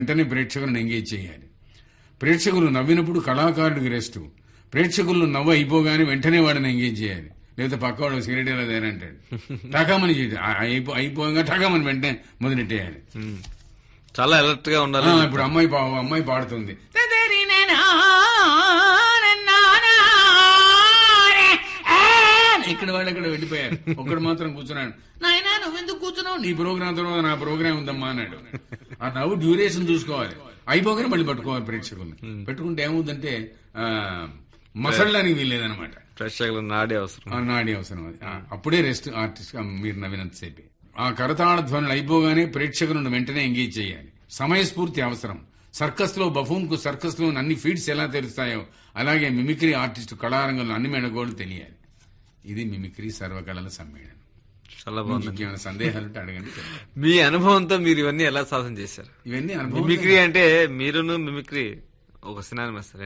వెంటనే ప్రేక్షకులను ఎంగేజ్ చేయాలి ప్రేక్షకులు నవ్వినప్పుడు కళాకారుడికి రెస్ట్ ప్రేక్షకులు నవ్వు అయిపోగానే వెంటనే వాడిని ఎంగేజ్ చేయాలి లేకపోతే పక్కవాడు సిగరెట్ ఎలా తయారంటాడు టకామని చేయాలి ఆ- అయిపో అయిపోగా టకామని వెంటనే మొదలెట్టేయాలి ఉమ్. చాలా అలర్ట్ గా ఆ, ఉండాలి ఇప్పుడు అమ్మాయి పా- అమ్మాయి పాడుతుంది ఇక్కడ వాళ్ళు ఇక్కడ వెళ్ళిపోయారు ఒక్కడు మాత్రం కూర్చున్నాడు నాయనా నువ్వెందుకు కూర్చున్నావు నీ ప్రోగ్రామ్ తర్వాత నా ప్రోగ్రామ్ ఉందమ్మా అన్నాడు ఆ నవ్వు డ్యూరేషన్ చూసుకోవాలి అయిపోగానే మళ్ళీ పట్టుకోవాలి ప్రేక్షకుల్ని పెట్టుకుంటే ఏమవుతుందంటే ఆ, మసళ్ళడానికి వీల్లేదనమాట ప్రేక్షకులు నాడే అవసరం ఆ నాడి అవసరం అది ఆ, అప్పుడే రెస్ట్ ఆర్టిస్ట్ గా మీరు నవ్వినంతసేపే ఆ కరతాళ ధ్వనులు అయిపోగానే ప్రేక్షకులను వెంటనే ఎంగేజ్ చేయాలి సమయస్ఫూర్తి అవసరం సర్కస్ లో బఫూన్ కు సర్కస్ లో అన్ని ఫీడ్స్ ఎలా తెలుస్తాయో అలాగే మిమిక్రీ ఆర్టిస్ట్ కళారంగంలో అన్ని మెడగోళ్ళు తెలియాలి ఇది మిమిక్రీ సర్వకళల సమ్మేళనం చాలా మీకు బాగుంది ఇంకేమైనా సందేహాలు ఉంటే అడగండి మీ అనుభవంతో మీరు ఇవన్నీ ఎలా సాధన చేశారు ఇవన్నీ అనుభవం మిమిక్రీ అంటే మీరును మిమిక్రీ ఒక సినిమా